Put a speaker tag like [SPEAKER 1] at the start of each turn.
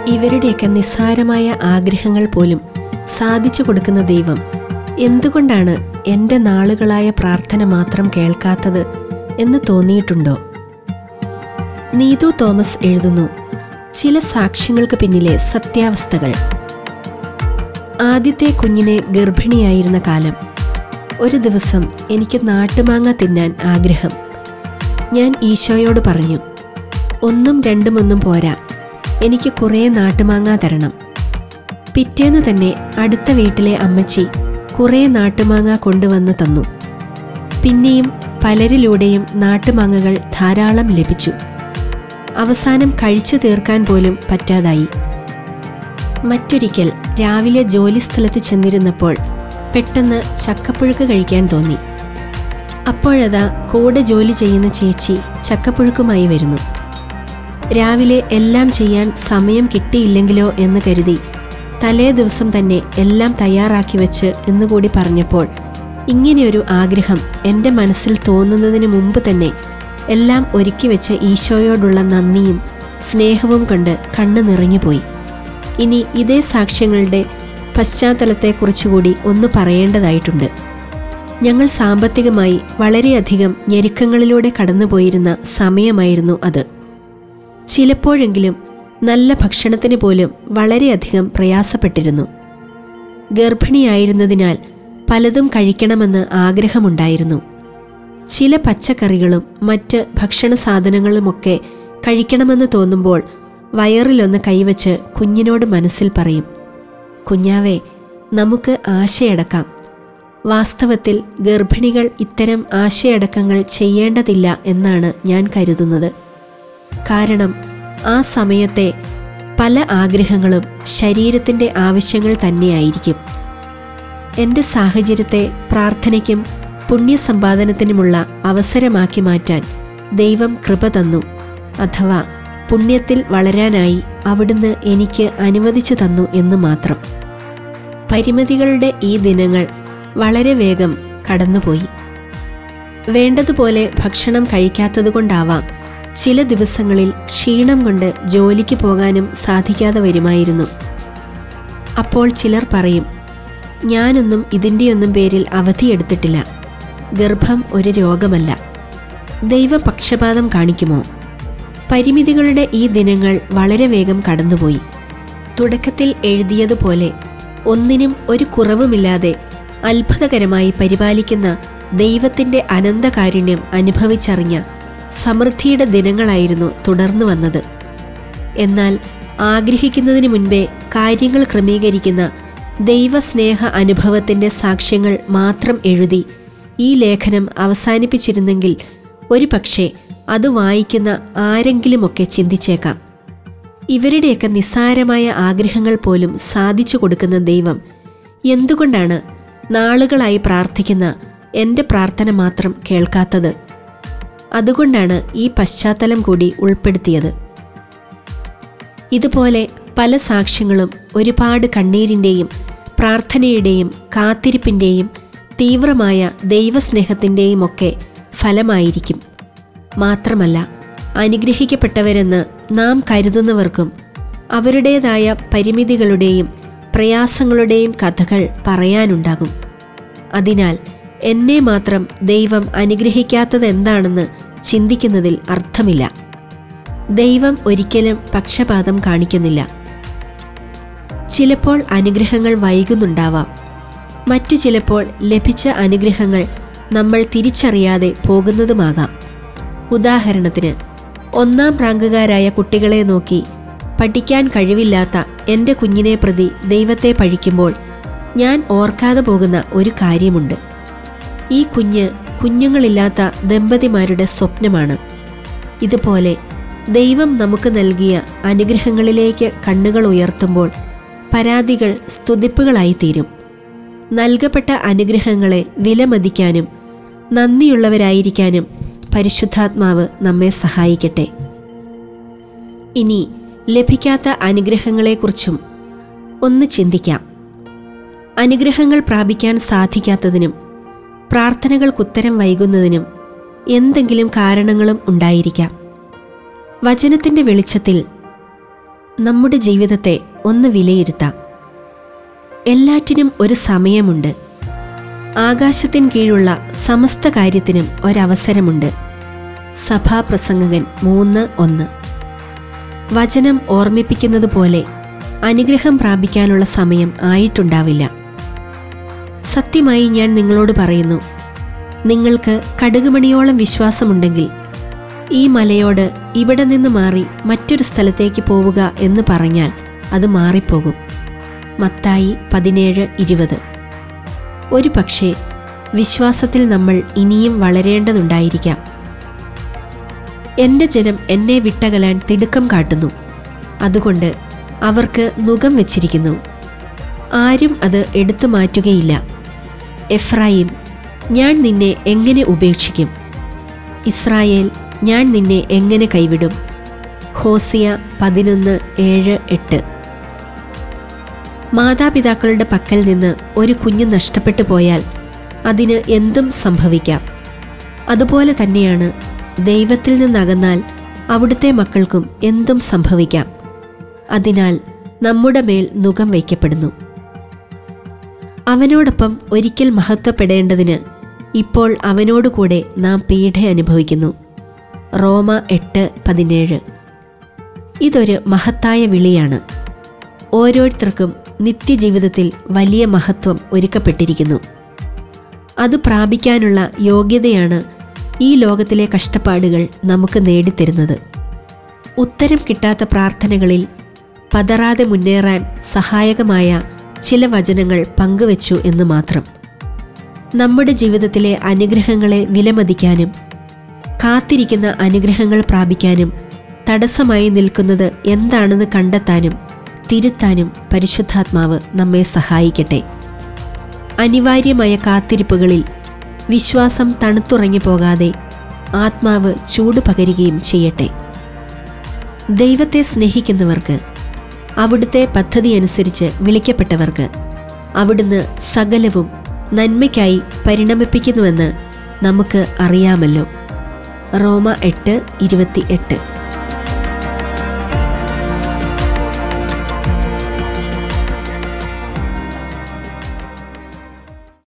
[SPEAKER 1] ഇവരുടെയൊക്കെ നിസ്സാരമായ ആഗ്രഹങ്ങൾ പോലും സാധിച്ചു കൊടുക്കുന്ന ദൈവം എന്തുകൊണ്ടാണ് എൻ്റെ നാളുകളായ പ്രാർത്ഥന മാത്രം കേൾക്കാത്തത് എന്ന് തോന്നിയിട്ടുണ്ടോ നീതു തോമസ് എഴുതുന്നു ചില സാക്ഷ്യങ്ങൾക്ക് പിന്നിലെ സത്യാവസ്ഥകൾ ആദ്യത്തെ കുഞ്ഞിനെ ഗർഭിണിയായിരുന്ന കാലം ഒരു ദിവസം എനിക്ക് നാട്ടുമാങ്ങ തിന്നാൻ ആഗ്രഹം ഞാൻ ഈശോയോട് പറഞ്ഞു ഒന്നും രണ്ടുമൊന്നും പോരാ എനിക്ക് കുറേ നാട്ടുമാങ്ങ തരണം പിറ്റേന്ന് തന്നെ അടുത്ത വീട്ടിലെ അമ്മച്ചി കുറേ നാട്ടുമാങ്ങ കൊണ്ടുവന്ന് തന്നു പിന്നെയും പലരിലൂടെയും നാട്ടുമാങ്ങകൾ ധാരാളം ലഭിച്ചു അവസാനം കഴിച്ചു തീർക്കാൻ പോലും പറ്റാതായി മറ്റൊരിക്കൽ രാവിലെ ജോലിസ്ഥലത്ത് ചെന്നിരുന്നപ്പോൾ പെട്ടെന്ന് ചക്കപ്പുഴുക്ക് കഴിക്കാൻ തോന്നി അപ്പോഴതാ കൂടെ ജോലി ചെയ്യുന്ന ചേച്ചി ചക്കപ്പുഴുക്കുമായി വരുന്നു രാവിലെ എല്ലാം ചെയ്യാൻ സമയം കിട്ടിയില്ലെങ്കിലോ എന്ന് കരുതി തലേ ദിവസം തന്നെ എല്ലാം തയ്യാറാക്കി വെച്ച് എന്നുകൂടി പറഞ്ഞപ്പോൾ ഇങ്ങനെയൊരു ആഗ്രഹം എൻ്റെ മനസ്സിൽ തോന്നുന്നതിന് മുമ്പ് തന്നെ എല്ലാം ഒരുക്കി വെച്ച ഈശോയോടുള്ള നന്ദിയും സ്നേഹവും കൊണ്ട് കണ്ണു നിറഞ്ഞുപോയി ഇനി ഇതേ സാക്ഷ്യങ്ങളുടെ പശ്ചാത്തലത്തെക്കുറിച്ചുകൂടി ഒന്ന് പറയേണ്ടതായിട്ടുണ്ട് ഞങ്ങൾ സാമ്പത്തികമായി വളരെയധികം ഞെരുക്കങ്ങളിലൂടെ കടന്നുപോയിരുന്ന സമയമായിരുന്നു അത് ചിലപ്പോഴെങ്കിലും നല്ല ഭക്ഷണത്തിന് പോലും വളരെയധികം പ്രയാസപ്പെട്ടിരുന്നു ഗർഭിണിയായിരുന്നതിനാൽ പലതും കഴിക്കണമെന്ന് ആഗ്രഹമുണ്ടായിരുന്നു ചില പച്ചക്കറികളും മറ്റ് ഭക്ഷണ സാധനങ്ങളുമൊക്കെ കഴിക്കണമെന്ന് തോന്നുമ്പോൾ വയറിലൊന്ന് കൈവച്ച് കുഞ്ഞിനോട് മനസ്സിൽ പറയും കുഞ്ഞാവേ നമുക്ക് ആശയടക്കാം വാസ്തവത്തിൽ ഗർഭിണികൾ ഇത്തരം ആശയടക്കങ്ങൾ ചെയ്യേണ്ടതില്ല എന്നാണ് ഞാൻ കരുതുന്നത് കാരണം ആ സമയത്തെ പല ആഗ്രഹങ്ങളും ശരീരത്തിൻ്റെ ആവശ്യങ്ങൾ തന്നെയായിരിക്കും എൻ്റെ സാഹചര്യത്തെ പ്രാർത്ഥനയ്ക്കും പുണ്യസമ്പാദനത്തിനുമുള്ള അവസരമാക്കി മാറ്റാൻ ദൈവം കൃപ തന്നു അഥവാ പുണ്യത്തിൽ വളരാനായി അവിടുന്ന് എനിക്ക് അനുവദിച്ചു തന്നു എന്ന് മാത്രം പരിമിതികളുടെ ഈ ദിനങ്ങൾ വളരെ വേഗം കടന്നുപോയി വേണ്ടതുപോലെ ഭക്ഷണം കഴിക്കാത്തതുകൊണ്ടാവാം ചില ദിവസങ്ങളിൽ ക്ഷീണം കൊണ്ട് ജോലിക്ക് പോകാനും സാധിക്കാതെ വരുമായിരുന്നു അപ്പോൾ ചിലർ പറയും ഞാനൊന്നും ഇതിൻ്റെയൊന്നും പേരിൽ അവധിയെടുത്തിട്ടില്ല ഗർഭം ഒരു രോഗമല്ല ദൈവപക്ഷപാതം കാണിക്കുമോ പരിമിതികളുടെ ഈ ദിനങ്ങൾ വളരെ വേഗം കടന്നുപോയി തുടക്കത്തിൽ എഴുതിയതുപോലെ ഒന്നിനും ഒരു കുറവുമില്ലാതെ അത്ഭുതകരമായി പരിപാലിക്കുന്ന ദൈവത്തിൻ്റെ അനന്തകാരുണ്യം അനുഭവിച്ചറിഞ്ഞ സമൃദ്ധിയുടെ ദിനങ്ങളായിരുന്നു തുടർന്നു വന്നത് എന്നാൽ ആഗ്രഹിക്കുന്നതിന് മുൻപേ കാര്യങ്ങൾ ക്രമീകരിക്കുന്ന ദൈവസ്നേഹ അനുഭവത്തിൻ്റെ സാക്ഷ്യങ്ങൾ മാത്രം എഴുതി ഈ ലേഖനം അവസാനിപ്പിച്ചിരുന്നെങ്കിൽ ഒരു പക്ഷേ അത് വായിക്കുന്ന ആരെങ്കിലുമൊക്കെ ചിന്തിച്ചേക്കാം ഇവരുടെയൊക്കെ നിസ്സാരമായ ആഗ്രഹങ്ങൾ പോലും സാധിച്ചു കൊടുക്കുന്ന ദൈവം എന്തുകൊണ്ടാണ് നാളുകളായി പ്രാർത്ഥിക്കുന്ന എൻ്റെ പ്രാർത്ഥന മാത്രം കേൾക്കാത്തത് അതുകൊണ്ടാണ് ഈ പശ്ചാത്തലം കൂടി ഉൾപ്പെടുത്തിയത് ഇതുപോലെ പല സാക്ഷ്യങ്ങളും ഒരുപാട് കണ്ണീരിൻ്റെയും പ്രാർത്ഥനയുടെയും കാത്തിരിപ്പിൻ്റെയും തീവ്രമായ ദൈവസ്നേഹത്തിൻ്റെയും ഒക്കെ ഫലമായിരിക്കും മാത്രമല്ല അനുഗ്രഹിക്കപ്പെട്ടവരെന്ന് നാം കരുതുന്നവർക്കും അവരുടേതായ പരിമിതികളുടെയും പ്രയാസങ്ങളുടെയും കഥകൾ പറയാനുണ്ടാകും അതിനാൽ എന്നെ മാത്രം ദൈവം അനുഗ്രഹിക്കാത്തത് എന്താണെന്ന് ചിന്തിക്കുന്നതിൽ അർത്ഥമില്ല ദൈവം ഒരിക്കലും പക്ഷപാതം കാണിക്കുന്നില്ല ചിലപ്പോൾ അനുഗ്രഹങ്ങൾ വൈകുന്നുണ്ടാവാം മറ്റു ചിലപ്പോൾ ലഭിച്ച അനുഗ്രഹങ്ങൾ നമ്മൾ തിരിച്ചറിയാതെ പോകുന്നതുമാകാം ഉദാഹരണത്തിന് ഒന്നാം റാങ്കുകാരായ കുട്ടികളെ നോക്കി പഠിക്കാൻ കഴിവില്ലാത്ത എൻ്റെ കുഞ്ഞിനെ പ്രതി ദൈവത്തെ പഴിക്കുമ്പോൾ ഞാൻ ഓർക്കാതെ പോകുന്ന ഒരു കാര്യമുണ്ട് ഈ കുഞ്ഞ് കുഞ്ഞുങ്ങളില്ലാത്ത ദമ്പതിമാരുടെ സ്വപ്നമാണ് ഇതുപോലെ ദൈവം നമുക്ക് നൽകിയ അനുഗ്രഹങ്ങളിലേക്ക് കണ്ണുകൾ ഉയർത്തുമ്പോൾ പരാതികൾ സ്തുതിപ്പുകളായിത്തീരും നൽകപ്പെട്ട അനുഗ്രഹങ്ങളെ വിലമതിക്കാനും നന്ദിയുള്ളവരായിരിക്കാനും പരിശുദ്ധാത്മാവ് നമ്മെ സഹായിക്കട്ടെ ഇനി ലഭിക്കാത്ത അനുഗ്രഹങ്ങളെക്കുറിച്ചും ഒന്ന് ചിന്തിക്കാം അനുഗ്രഹങ്ങൾ പ്രാപിക്കാൻ സാധിക്കാത്തതിനും പ്രാർത്ഥനകൾക്കുത്തരം വൈകുന്നതിനും എന്തെങ്കിലും കാരണങ്ങളും ഉണ്ടായിരിക്കാം വചനത്തിൻ്റെ വെളിച്ചത്തിൽ നമ്മുടെ ജീവിതത്തെ ഒന്ന് വിലയിരുത്താം എല്ലാറ്റിനും ഒരു സമയമുണ്ട് ആകാശത്തിൻ കീഴുള്ള സമസ്ത കാര്യത്തിനും ഒരവസരമുണ്ട് സഭാപ്രസംഗകൻ മൂന്ന് ഒന്ന് വചനം ഓർമ്മിപ്പിക്കുന്നത് പോലെ അനുഗ്രഹം പ്രാപിക്കാനുള്ള സമയം ആയിട്ടുണ്ടാവില്ല സത്യമായി ഞാൻ നിങ്ങളോട് പറയുന്നു നിങ്ങൾക്ക് കടുകുമണിയോളം വിശ്വാസമുണ്ടെങ്കിൽ ഈ മലയോട് ഇവിടെ നിന്ന് മാറി മറ്റൊരു സ്ഥലത്തേക്ക് പോവുക എന്ന് പറഞ്ഞാൽ അത് മാറിപ്പോകും മത്തായി പതിനേഴ് ഇരുപത് ഒരു പക്ഷേ വിശ്വാസത്തിൽ നമ്മൾ ഇനിയും വളരേണ്ടതുണ്ടായിരിക്കാം എൻ്റെ ജനം എന്നെ വിട്ടകലാൻ തിടുക്കം കാട്ടുന്നു അതുകൊണ്ട് അവർക്ക് നുകം വച്ചിരിക്കുന്നു ആരും അത് എടുത്തു മാറ്റുകയില്ല എഫ്രായിം ഞാൻ നിന്നെ എങ്ങനെ ഉപേക്ഷിക്കും ഇസ്രായേൽ ഞാൻ നിന്നെ എങ്ങനെ കൈവിടും ഹോസിയ പതിനൊന്ന് ഏഴ് എട്ട് മാതാപിതാക്കളുടെ പക്കൽ നിന്ന് ഒരു കുഞ്ഞ് നഷ്ടപ്പെട്ടു പോയാൽ അതിന് എന്തും സംഭവിക്കാം അതുപോലെ തന്നെയാണ് ദൈവത്തിൽ നിന്നകന്നാൽ അവിടുത്തെ മക്കൾക്കും എന്തും സംഭവിക്കാം അതിനാൽ നമ്മുടെ മേൽ നുകം വയ്ക്കപ്പെടുന്നു അവനോടൊപ്പം ഒരിക്കൽ മഹത്വപ്പെടേണ്ടതിന് ഇപ്പോൾ അവനോടുകൂടെ നാം പീഡ അനുഭവിക്കുന്നു റോമ എട്ട് പതിനേഴ് ഇതൊരു മഹത്തായ വിളിയാണ് ഓരോരുത്തർക്കും നിത്യജീവിതത്തിൽ വലിയ മഹത്വം ഒരുക്കപ്പെട്ടിരിക്കുന്നു അത് പ്രാപിക്കാനുള്ള യോഗ്യതയാണ് ഈ ലോകത്തിലെ കഷ്ടപ്പാടുകൾ നമുക്ക് നേടിത്തരുന്നത് ഉത്തരം കിട്ടാത്ത പ്രാർത്ഥനകളിൽ പതറാതെ മുന്നേറാൻ സഹായകമായ ചില വചനങ്ങൾ പങ്കുവച്ചു എന്ന് മാത്രം നമ്മുടെ ജീവിതത്തിലെ അനുഗ്രഹങ്ങളെ വിലമതിക്കാനും കാത്തിരിക്കുന്ന അനുഗ്രഹങ്ങൾ പ്രാപിക്കാനും തടസ്സമായി നിൽക്കുന്നത് എന്താണെന്ന് കണ്ടെത്താനും തിരുത്താനും പരിശുദ്ധാത്മാവ് നമ്മെ സഹായിക്കട്ടെ അനിവാര്യമായ കാത്തിരിപ്പുകളിൽ വിശ്വാസം തണുത്തുറങ്ങി പോകാതെ ആത്മാവ് ചൂട് പകരുകയും ചെയ്യട്ടെ ദൈവത്തെ സ്നേഹിക്കുന്നവർക്ക് അവിടുത്തെ പദ്ധതി അനുസരിച്ച് വിളിക്കപ്പെട്ടവർക്ക് അവിടുന്ന് സകലവും നന്മയ്ക്കായി പരിണമിപ്പിക്കുന്നുവെന്ന് നമുക്ക് അറിയാമല്ലോ റോമ എട്ട് ഇരുപത്തി എട്ട്